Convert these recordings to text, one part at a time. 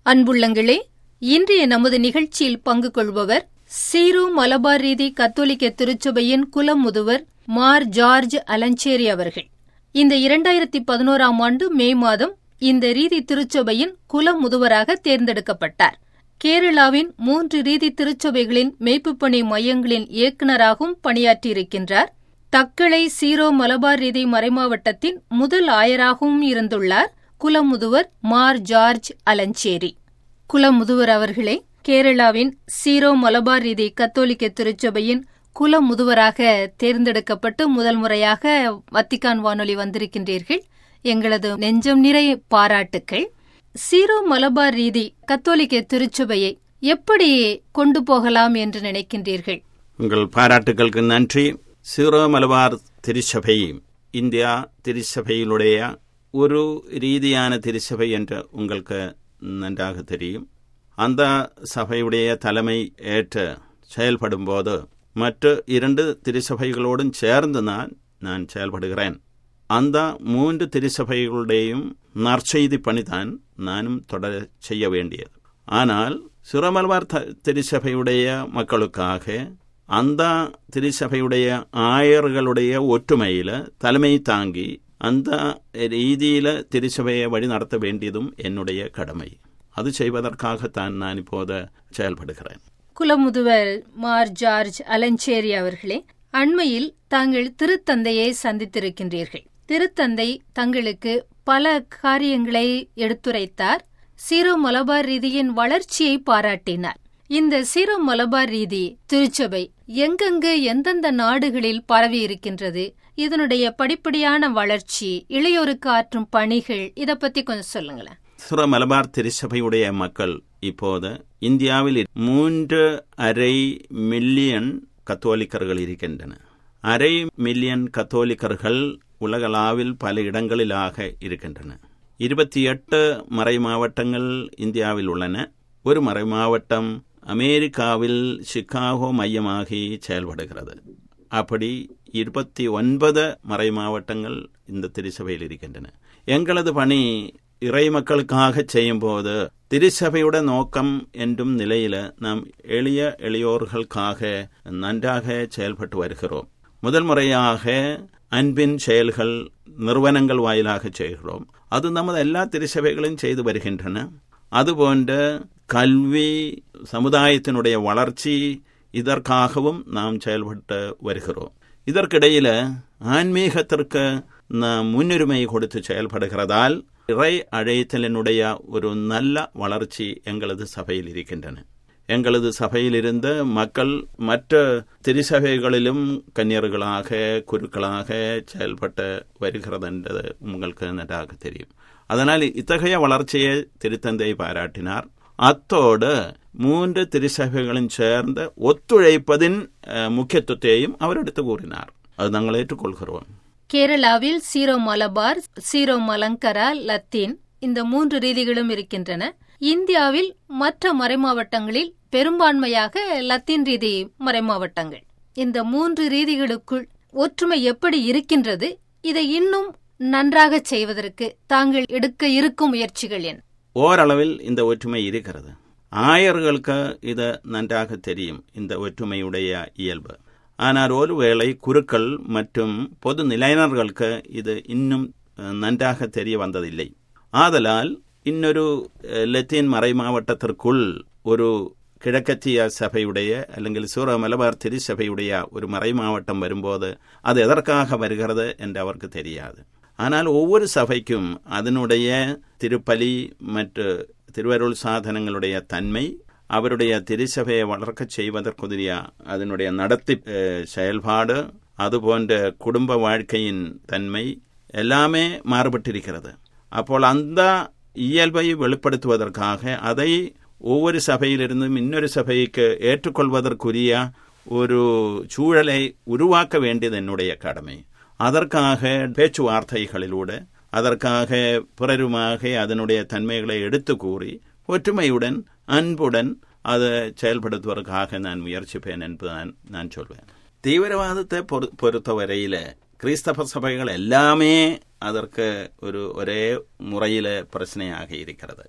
அன்புள்ளங்களே இன்றைய நமது நிகழ்ச்சியில் பங்கு கொள்பவர் சீரு மலபார் ரீதி கத்தோலிக்க திருச்சபையின் குலமுதுவர் மார் ஜார்ஜ் அலஞ்சேரி அவர்கள் இந்த இரண்டாயிரத்தி பதினோராம் ஆண்டு மே மாதம் இந்த ரீதி திருச்சபையின் குலமுதுவராக தேர்ந்தெடுக்கப்பட்டார் கேரளாவின் மூன்று ரீதி திருச்சபைகளின் மேய்ப்புப்பணி மையங்களின் இயக்குநராகவும் பணியாற்றியிருக்கின்றார் தக்கலை சீரோ மலபார் ரீதி மறைமாவட்டத்தின் முதல் ஆயராகவும் இருந்துள்ளார் குலமுதுவர் மார் ஜார்ஜ் அலஞ்சேரி குலமுதுவர் அவர்களே கேரளாவின் சீரோ மலபார் ரீதி கத்தோலிக்க திருச்சபையின் குலமுதுவராக தேர்ந்தெடுக்கப்பட்டு முதல் முறையாக வத்திக்கான் வானொலி வந்திருக்கின்றீர்கள் எங்களது நெஞ்சம் நிறை பாராட்டுக்கள் சீரோ மலபார் ரீதி கத்தோலிக்க திருச்சபையை எப்படி கொண்டு போகலாம் என்று நினைக்கின்றீர்கள் உங்கள் பாராட்டுகளுக்கு நன்றி சீரோ மலபார் திருச்சபை இந்தியா திருச்சபையினுடைய ஒரு ரீதியான திருச்சபை என்று உங்களுக்கு நன்றாக தெரியும் அந்த சபையுடைய தலைமை ஏற்று செயல்படும்போது மற்ற இரண்டு திருச்சபைகளோடும் சேர்ந்து நான் நான் செயல்படுகிறேன் அந்த மூன்று திருச்சபைகளுடையும் நற்செய்தி பணிதான் நானும் தொடர செய்ய வேண்டியது ஆனால் சிறமல்வார் திருச்சபையுடைய மக்களுக்காக அந்த திருச்சபையுடைய ஆயர்களுடைய ஒற்றுமையில தலைமை தாங்கி அந்த ரீதியில திருச்சபையை வழி நடத்த வேண்டியதும் என்னுடைய கடமை அது செய்வதற்காகத்தான் நான் இப்போது செயல்படுகிறேன் குலமுதுவர் மார் ஜார்ஜ் அலஞ்சேரி அவர்களே அண்மையில் தாங்கள் திருத்தந்தையை சந்தித்திருக்கின்றீர்கள் திருத்தந்தை தங்களுக்கு பல காரியங்களை எடுத்துரைத்தார் சீரோ மலபார் ரீதியின் வளர்ச்சியை பாராட்டினார் இந்த சீரோ மலபார் ரீதி திருச்சபை எங்கெங்கு எந்தெந்த நாடுகளில் பரவி இருக்கின்றது இதனுடைய படிப்படியான வளர்ச்சி இளையோருக்கு ஆற்றும் பணிகள் இத பத்தி கொஞ்சம் சொல்லுங்களேன் சுர மலபார் திருச்சபையுடைய மக்கள் இப்போது இந்தியாவில் மூன்று அரை மில்லியன் கத்தோலிக்கர்கள் இருக்கின்றன அரை மில்லியன் கத்தோலிக்கர்கள் உலகளாவில் பல இடங்களிலாக இருக்கின்றன இருபத்தி எட்டு மறை மாவட்டங்கள் இந்தியாவில் உள்ளன ஒரு மறை மாவட்டம் அமெரிக்காவில் சிகாகோ மையமாகி செயல்படுகிறது அப்படி இருபத்தி ஒன்பது மறை மாவட்டங்கள் இந்த திருச்சபையில் இருக்கின்றன எங்களது பணி இறை மக்களுக்காக செய்யும்போது திருச்சபையோட நோக்கம் என்றும் நிலையில நாம் எளிய எளியோர்களுக்காக நன்றாக செயல்பட்டு வருகிறோம் முதல் முறையாக அன்பின் செயல்கள் நிறுவனங்கள் வாயிலாக செய்கிறோம் அது நமது எல்லா திருச்சபைகளும் செய்து வருகின்றன அதுபோன்ற கல்வி சமுதாயத்தினுடைய வளர்ச்சி இதற்காகவும் நாம் செயல்பட்டு வருகிறோம் இதற்கிடையில ஆன்மீகத்திற்கு நாம் முன்னுரிமை கொடுத்து செயல்படுகிறதால் இறை அழைத்தலினுடைய ஒரு நல்ல வளர்ச்சி எங்களது சபையில் இருக்கின்றன எங்களது சபையில் இருந்த மக்கள் மற்ற திருச்சபைகளிலும் கன்னியர்களாக குருக்களாக செயல்பட்டு வருகிறது என்றது உங்களுக்கு நன்றாக தெரியும் அதனால் இத்தகைய வளர்ச்சியை திருத்தந்தை பாராட்டினார் அத்தோடு மூன்று திருச்சபைகளும் சேர்ந்த ஒத்துழைப்பதின் முக்கியத்துவத்தையும் அவர் எடுத்து கூறினார் அது நாங்கள் ஏற்றுக்கொள்கிறோம் கேரளாவில் சீரோ மலபார் சீரோ மலங்கரா லத்தீன் இந்த மூன்று ரீதிகளும் இருக்கின்றன இந்தியாவில் மற்ற மறைமாவட்டங்களில் பெரும்பான்மையாக லத்தீன் ரீதி மறைமாவட்டங்கள் இந்த மூன்று ரீதிகளுக்குள் ஒற்றுமை எப்படி இருக்கின்றது இதை இன்னும் நன்றாக செய்வதற்கு தாங்கள் எடுக்க இருக்கும் முயற்சிகள் என்ன ஓரளவில் இந்த ஒற்றுமை இருக்கிறது ஆயர்களுக்கு இது நன்றாக தெரியும் இந்த ஒற்றுமையுடைய இயல்பு ஆனால் ஒருவேளை குருக்கள் மற்றும் பொது நிலையினர்களுக்கு இது இன்னும் நன்றாக தெரிய வந்ததில்லை ஆதலால் இன்னொரு லத்தீன் மறை மாவட்டத்திற்குள் ஒரு கிழக்கத்திய சபையுடைய അല്ലെങ്കിൽ சூர மலபார் திருச்சபையுடைய ஒரு மறை மாவட்டம் வரும்போது அது எதற்காக வருகிறது என்று அவருக்கு தெரியாது ஆனால் ஒவ்வொரு சபைக்கும் அதனுடைய திருப்பலி மற்ற திருவருள் சாதனங்களுடைய தன்மை அவருடைய திருச்சபையை வளர்க்கச் செய்வதற்குரிய அதனுடைய நடத்தி செயல்பாடு அதுபோன்ற குடும்ப வாழ்க்கையின் தன்மை எல்லாமே மாறுபட்டிருக்கிறது அப்போல் அந்த இயல்பை வெளிப்படுத்துவதற்காக அதை ஒவ்வொரு சபையிலிருந்தும் இன்னொரு சபைக்கு ஏற்றுக்கொள்வதற்குரிய ஒரு சூழலை உருவாக்க வேண்டியது என்னுடைய கடமை அதற்காக பேச்சுவார்த்தைகளிலூടെ அதற்காக பிறருமாக அதனுடைய தன்மைகளை எடுத்து கூறி ஒற்றுமையுடன் அன்புடன் அதை செயல்படுத்துவதற்காக நான் முயற்சிப்பேன் என்று நான் நான் சொல்வேன் தீவிரவாதத்தை பொறுத்தவரையில கிறிஸ்தவ சபைகள் எல்லாமே அதற்கு ஒரு ஒரே முறையில பிரச்சனையாக இருக்கிறது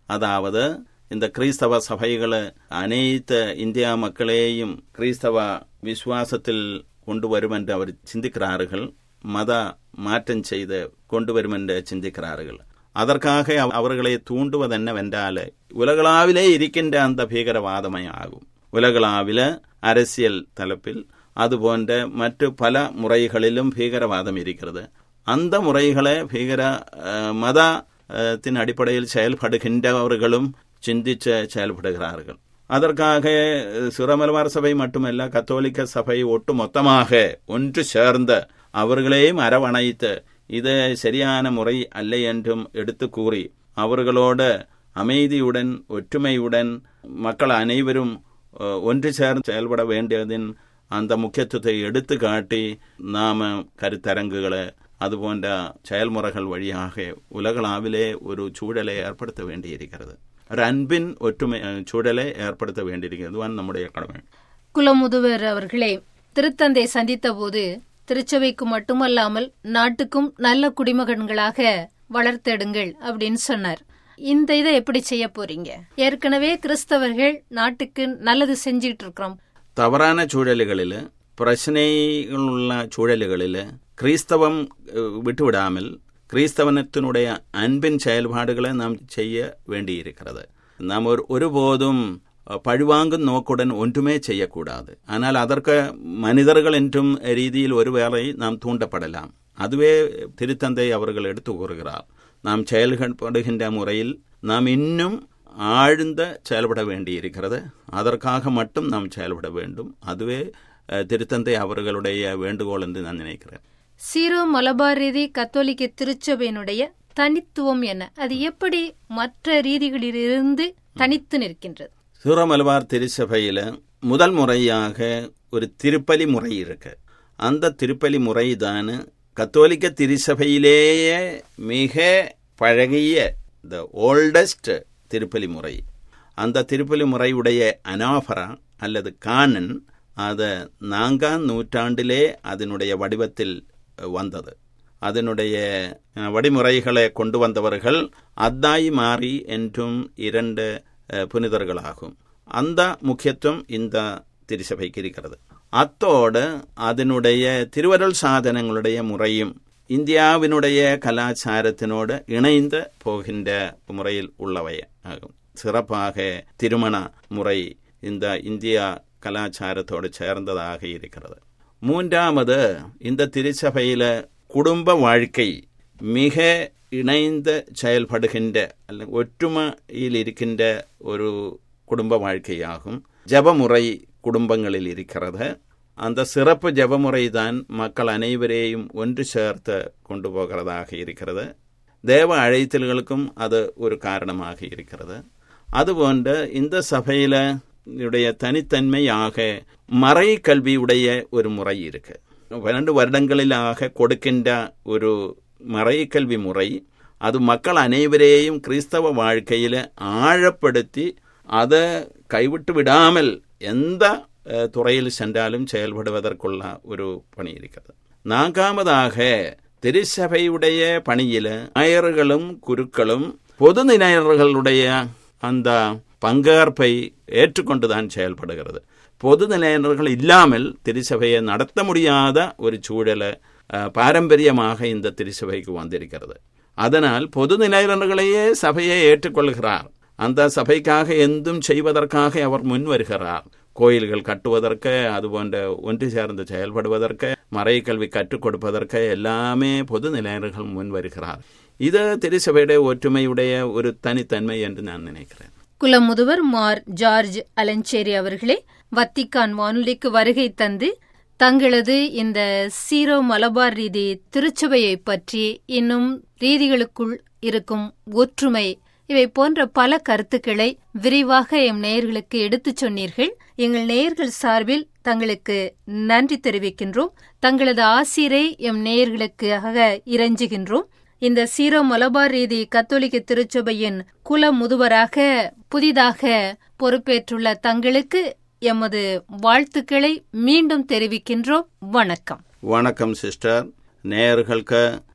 அதாவது இந்த கிறிஸ்தவ சபைகளை அனைத்து இந்தியா மக்களையும் கிறிஸ்தவ விசுவாசத்தில் கொண்டு வரும் என்று அவர் சிந்திக்கிறார்கள் மத மாற்றம் செய்து கொண்டு வரும் என்று சிந்திக்கிறார்கள் அதற்காக அவர்களை தூண்டுவது என்னவென்றால் உலகளாவிலே இருக்கின்ற அந்த பீகரவாதமே ஆகும் உலகளாவில அரசியல் தளப்பில் அதுபோன்ற மற்ற பல முறைகளிலும் பீகரவாதம் இருக்கிறது அந்த முறைகளை பீகர மதத்தின் அடிப்படையில் செயல்படுகின்றவர்களும் சிந்திச்சு செயல்படுகிறார்கள் அதற்காக சிறமலவார் சபை மட்டுமல்ல கத்தோலிக்க சபை ஒட்டு மொத்தமாக ஒன்று சேர்ந்த அவர்களையும் அரவணைத்து இது சரியான முறை அல்ல என்றும் எடுத்து கூறி அவர்களோட அமைதியுடன் ஒற்றுமையுடன் மக்கள் அனைவரும் ஒன்று சேர்ந்து செயல்பட வேண்டியதின் அந்த முக்கியத்துவத்தை எடுத்து காட்டி நாம கருத்தரங்குகளை அதுபோன்ற செயல்முறைகள் வழியாக உலகளாவிலே ஒரு சூழலை ஏற்படுத்த வேண்டியிருக்கிறது ஒரு அன்பின் ஒற்றுமை சூழலை ஏற்படுத்த வேண்டியிருக்கிறது அதுதான் நம்முடைய கடமை குலமுதுவர் அவர்களே திருத்தந்தை சந்தித்த போது திருச்சபைக்கு மட்டுமல்லாமல் நாட்டுக்கும் நல்ல குடிமகன்களாக வளர்த்தெடுங்கள் அப்படின்னு சொன்னார் இந்த இதை எப்படி செய்ய போறீங்க ஏற்கனவே கிறிஸ்தவர்கள் நாட்டுக்கு நல்லது செஞ்சுட்டு இருக்கிறோம் தவறான சூழல்களில் பிரச்சனைகள் உள்ள சூழல்களில் கிறிஸ்தவம் விட்டுவிடாமல் கிறிஸ்தவனத்தினுடைய அன்பின் செயல்பாடுகளை நாம் செய்ய வேண்டியிருக்கிறது நாம் ஒரு ஒருபோதும் பழிவாங்கும் நோக்குடன் ஒன்றுமே செய்யக்கூடாது ஆனால் அதற்கு மனிதர்கள் என்றும் ரீதியில் ஒருவேளை நாம் தூண்டப்படலாம் அதுவே திருத்தந்தை அவர்கள் எடுத்து கூறுகிறார் நாம் செயல்படுகின்ற முறையில் நாம் இன்னும் ஆழ்ந்த செயல்பட வேண்டியிருக்கிறது அதற்காக மட்டும் நாம் செயல்பட வேண்டும் அதுவே திருத்தந்தை அவர்களுடைய வேண்டுகோள் என்று நான் நினைக்கிறேன் சீரோ மலபார் ரீதி கத்தோலிக்க திருச்சபையினுடைய தனித்துவம் என்ன அது எப்படி மற்ற ரீதிகளிலிருந்து தனித்து நிற்கின்றது சீரோ மலபார் திருச்சபையில முதல் முறையாக ஒரு திருப்பலி முறை இருக்கு அந்த திருப்பலி முறை தான் கத்தோலிக்க திருச்சபையிலேயே மிக பழகிய த ஓல்டஸ்ட் திருப்பலி முறை அந்த திருப்பலி முறையுடைய அனாஃபரா அல்லது காணன் அது நான்காம் நூற்றாண்டிலே அதனுடைய வடிவத்தில் வந்தது அதனுடைய வழிமுறைகளை கொண்டு வந்தவர்கள் அத்தாய் மாறி என்றும் இரண்டு புனிதர்களாகும் அந்த முக்கியத்துவம் இந்த திருச்சபைக்கு இருக்கிறது அத்தோடு அதனுடைய திருவருள் சாதனங்களுடைய முறையும் இந்தியாவினுடைய கலாச்சாரத்தினோடு இணைந்து போகின்ற முறையில் உள்ளவை ஆகும் சிறப்பாக திருமண முறை இந்த இந்தியா கலாச்சாரத்தோடு சேர்ந்ததாக இருக்கிறது மூன்றாவது இந்த திருச்சபையில குடும்ப வாழ்க்கை மிக இணைந்து செயல்படுகின்ற அல்ல ஒற்றுமையில் இருக்கின்ற ஒரு குடும்ப வாழ்க்கையாகும் ஜபமுறை குடும்பங்களில் இருக்கிறது அந்த சிறப்பு ஜபமுறை தான் மக்கள் அனைவரையும் ஒன்று சேர்த்து கொண்டு போகிறதாக இருக்கிறது தேவ அழைத்தல்களுக்கும் அது ஒரு காரணமாக இருக்கிறது அதுபோன்று இந்த சபையில உடைய தனித்தன்மையாக மறை கல்வியுடைய ஒரு முறை இருக்கு பன்னெண்டு வருடங்களிலாக கொடுக்கின்ற ஒரு மறை கல்வி முறை அது மக்கள் அனைவரையும் கிறிஸ்தவ வாழ்க்கையில ஆழப்படுத்தி அதை கைவிட்டு விடாமல் எந்த துறையில் சென்றாலும் செயல்படுவதற்குள்ள ஒரு பணி இருக்கிறது நான்காவதாக திருச்சபையுடைய பணியில நாயர்களும் குருக்களும் பொது நிலையர்களுடைய அந்த பங்கேற்பை ஏற்றுக்கொண்டுதான் செயல்படுகிறது பொது நிலையினர்கள் இல்லாமல் திருச்சபையை நடத்த முடியாத ஒரு சூழலை பாரம்பரியமாக இந்த திருச்சபைக்கு வந்திருக்கிறது அதனால் பொது நிலையினர்களையே சபையை ஏற்றுக்கொள்கிறார் அந்த சபைக்காக எந்தும் செய்வதற்காக அவர் முன் வருகிறார் கோயில்கள் கட்டுவதற்கு அதுபோன்ற ஒன்று சேர்ந்து செயல்படுவதற்கு மறைக்கல்வி கற்றுக் கொடுப்பதற்கு எல்லாமே பொது நிலையர்கள் முன் வருகிறார் இது திருச்சபையுடைய ஒற்றுமையுடைய ஒரு தனித்தன்மை என்று நான் நினைக்கிறேன் குலமுதுவர் மார் ஜார்ஜ் அலஞ்சேரி அவர்களே வத்திக்கான் வானொலிக்கு வருகை தந்து தங்களது இந்த சீரோ மலபார் ரீதி திருச்சபையை பற்றி இன்னும் ரீதிகளுக்குள் இருக்கும் ஒற்றுமை இவை போன்ற பல கருத்துக்களை விரிவாக எம் நேயர்களுக்கு எடுத்துச் சொன்னீர்கள் எங்கள் நேயர்கள் சார்பில் தங்களுக்கு நன்றி தெரிவிக்கின்றோம் தங்களது ஆசிரை எம் நேயர்களுக்காக இறைஞ்சுகின்றோம் இந்த சீரோ மலபார் ரீதி கத்தோலிக்க திருச்சபையின் குல முதுவராக புதிதாக பொறுப்பேற்றுள்ள தங்களுக்கு எமது வாழ்த்துக்களை மீண்டும் தெரிவிக்கின்றோம் வணக்கம் வணக்கம் சிஸ்டர் நேயர்களுக்கு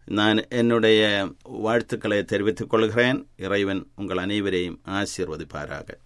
நான் என்னுடைய வாழ்த்துக்களை தெரிவித்துக் கொள்கிறேன் இறைவன் உங்கள் அனைவரையும் ஆசீர்வதிப்பாராக